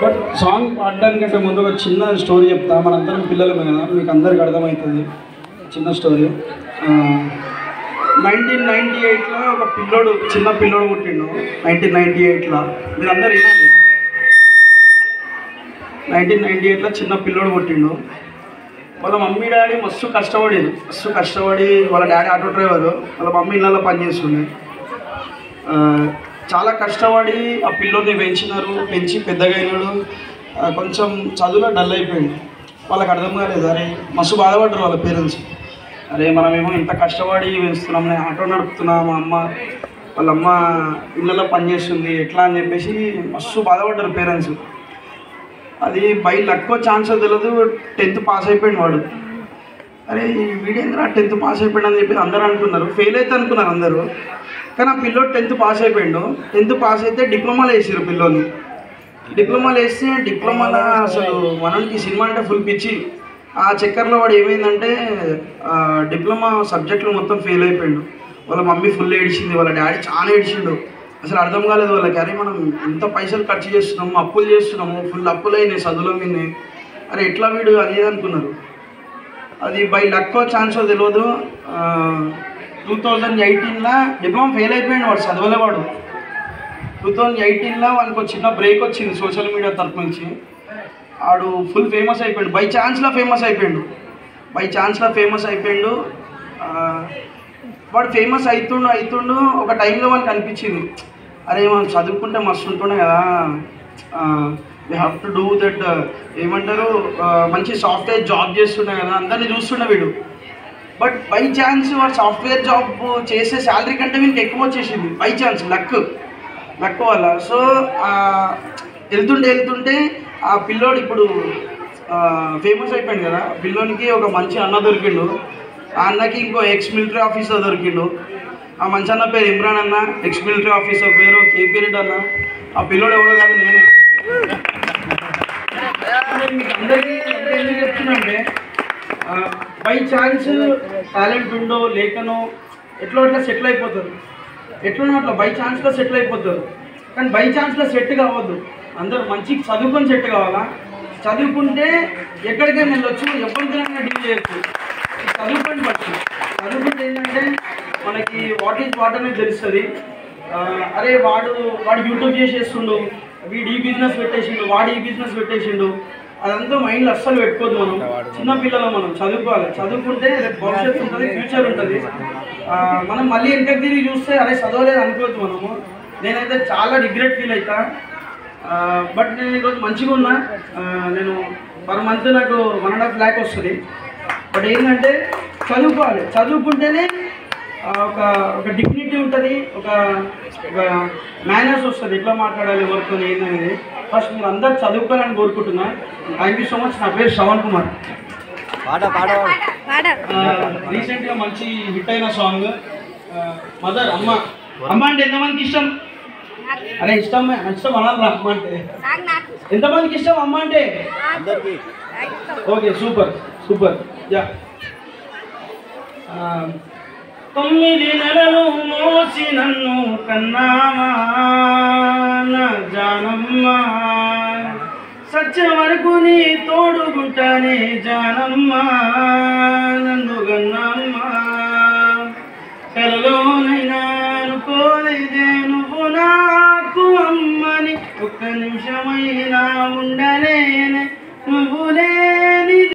but song పాడడానికంటే ముందు ఒక చిన్న స్టోరీ చెప్తా మనందరం పిల్లలమే కదా మీకు అందరికి అర్థమవుతుంది చిన్న స్టోరీ నైన్టీన్ నైంటీ ఎయిట్లో ఒక పిల్లోడు చిన్న పిల్లోడు పుట్టిండు నైన్టీన్ నైంటీ ఎయిట్లో మీరందరూ వినండి నైన్టీన్ నైంటీ ఎయిట్లో చిన్న పిల్లోడు పుట్టిండు వాళ్ళ మమ్మీ డాడీ మస్తు కష్టపడేది మస్తు కష్టపడి వాళ్ళ డాడీ ఆటో డ్రైవరు వాళ్ళ మమ్మీ ఇళ్ళలో పనిచేస్తుండే ఆ, చాలా కష్టపడి ఆ పిల్లోని పెంచినారు పెంచి పెద్దగా అయినాడు ఆ, కొంచెం చదువులో డల్ అయిపోయింది వాళ్ళకి అర్థం కాలేదు అరే మస్తు బాధపడ్డారు వాళ్ళ పేరెంట్స్ అరే మనమేమో ఇంత కష్టపడి పెంచుతున్నాం నేను ఆటో నడుపుతున్నా మా అమ్మ వాళ్ళ అమ్మ ఇళ్ళలో పనిచేస్తుంది ఎట్లా అని చెప్పేసి మస్తు బాధపడ్డారు పేరెంట్స్ అది బై లక్కో ఛాన్స్ తెలియదు టెన్త్ పాస్ అయిపోయింది వాడు అరే ఈ వీడేంద్రా టెన్త్ పాస్ అయిపోయాడు అని చెప్పి అందరూ అనుకున్నారు ఫెయిల్ అయితే అనుకున్నారు అందరూ కానీ ఆ పిల్లోడు టెన్త్ పాస్ అయిపోయిండు టెన్త్ పాస్ అయితే డిప్లొమాలో వేసారు పిల్లోని డిప్లొమాలో వేస్తే డిప్లొమాలో అసలు మనకి సినిమా అంటే ఫుల్ పిచ్చి ఆ చక్కర్లో వాడు ఏమైందంటే ఆ, డిప్లొమా సబ్జెక్టులు మొత్తం ఫెయిల్ అయిపోయిండు వాళ్ళ మమ్మీ ఫుల్ ఏడిచింది వాళ్ళ డాడీ చాలా ఏడిచిండు అసలు అర్థం కాలేదు వాళ్ళకి అరే మనం ఇంత పైసలు ఖర్చు చేస్తున్నాము అప్పులు చేస్తున్నాము ఫుల్ అప్పులు అయినాయి చదువుల మీద అరే ఎట్లా వీడు అది ఇది అనుకున్నారు అది బై లక్కో ఛాన్సో తెలియదు టూ థౌజండ్ ఎయిటీన్లో డిప్లొమా ఫెయిల్ అయిపోయాడు వాడు చదవలేవాడు టూ థౌజండ్ ఎయిటీన్లో వానికి ఒక చిన్న బ్రేక్ వచ్చింది సోషల్ మీడియా తరపు నుంచి ఆడు ఫుల్ ఫేమస్ అయిపోయాడు బై ఛాన్స్లో ఫేమస్ అయిపోయాడు బై ఛాన్స్లో ఫేమస్ అయిపోయాడు ఆ, వాడు ఫేమస్ అవుతుండు అవుతుండు ఒక టైంలో వానికి అనిపించింది అరే మనం చదువుకుంటే మస్తు ఉంటుండే కదా we have to do that ఏమంటారు ఆ, మంచి సాఫ్ట్వేర్ జాబ్ చేస్తుండే కదా అందరినీ చూస్తుండే వీడు బట్ బై ఛాన్స్ వాడు సాఫ్ట్వేర్ జాబ్ చేసే శాలరీ కంటే వీనికి ఎక్కువ వచ్చేసింది బై ఛాన్స్ లక్ లక్ వల్ల సో వెళ్తుంటే వెళ్తుంటే ఆ పిల్లోడు ఇప్పుడు ఫేమస్ అయిపోయింది కదా పిల్లోనికి ఒక మంచి అన్న దొరికిండు ఆ అన్నకి ఇంకో ఎక్స్ మిలిటరీ ఆఫీసర్ దొరికిండు ఆ మంచి అన్న పేరు ఇమ్రాన్ అన్న ఎక్స్ మిలిటరీ ఆఫీసర్ పేరు కేపీ రెడ్డి అన్న ఆ పిల్లోడు ఎవరో కాదు నేనే నేను మీకు అందరికీ అంటే ఎందుకు చెప్తున్నానంటే బై ఛాన్స్ టాలెంట్ ఉందో లేకనో ఎట్లా అట్లా సెటిల్ అయిపోతారు ఎట్లనో అట్లా బై ఛాన్స్లో సెటిల్ అయిపోతారు కానీ బై ఛాన్స్లో సెట్ కావద్దు అందరూ మంచి చదువుకొని సెట్ కావాలా చదువుకుంటే ఎక్కడికైనా వెళ్ళొచ్చు ఎవరికైనా డీల్ చేయొచ్చు చదువుకొని పట్టు చదువుకుంటే ఏంటంటే మనకి వాట్ ఈజ్ వాట్ అనేది తెలుస్తుంది ఆ, అరే వాడు వాడు యూట్యూబ్ చేసేస్తుండు వీడు ఈ బిజినెస్ పెట్టేసిండు వాడు ఈ బిజినెస్ పెట్టేసిండు అదంతా మైండ్లో అస్సలు పెట్టుకోవద్దు మనం చిన్న పిల్లలు మనం చదువుకోవాలి చదువుకుంటే రేపు భవిష్యత్తు ఉంటుంది ఫ్యూచర్ ఉంటుంది ఆ, మనం మళ్ళీ వెనకకి తిరిగి చూస్తే అరే చదవలేదు అనుకోవద్దు మనము నేనైతే చాలా రిగ్రెట్ ఫీల్ అవుతా బట్ నేను ఈరోజు మంచిగా ఉన్నా ఆ, నేను పర్ మంత్ నాకు వన్ అండ్ హాఫ్ ల్యాక్ వస్తుంది బట్ ఏంటంటే చదువుకోవాలి చదువుకుంటేనే ఆ, ఒక ఒక డిగ్నిటీ ఉంటుంది ఒక ఒక మేనర్స్ వస్తుంది ఎట్లా మాట్లాడాలి ఎవరితో ఏందనేది ఫస్ట్ మీరు అందరు చదువుకోవాలని కోరుకుంటున్నా థ్యాంక్ యూ సో మచ్ నా పేరు శ్రవణ్ కుమార్ రీసెంట్గా మంచి హిట్ అయిన సాంగ్ మదర్ అమ్మ అమ్మ అంటే ఎంతమందికి ఇష్టం అరే ఇష్టం ఇష్టం అనాలి అమ్మ అంటే ఎంతమందికి ఇష్టం అమ్మ అంటే ఓకే సూపర్ సూపర్ యా తొమ్మిది నెలలు మోసి నన్ను కన్నామా నా జానమ్మా సత్య వరకు నీ తోడుగుంటానే జానమ్మా నన్ను గన్నమ్మా కలలోనైనా అనుకోలేదే నువ్వు నాకు అమ్మని ఒక్క నిమిషమైనా ఉండలేనే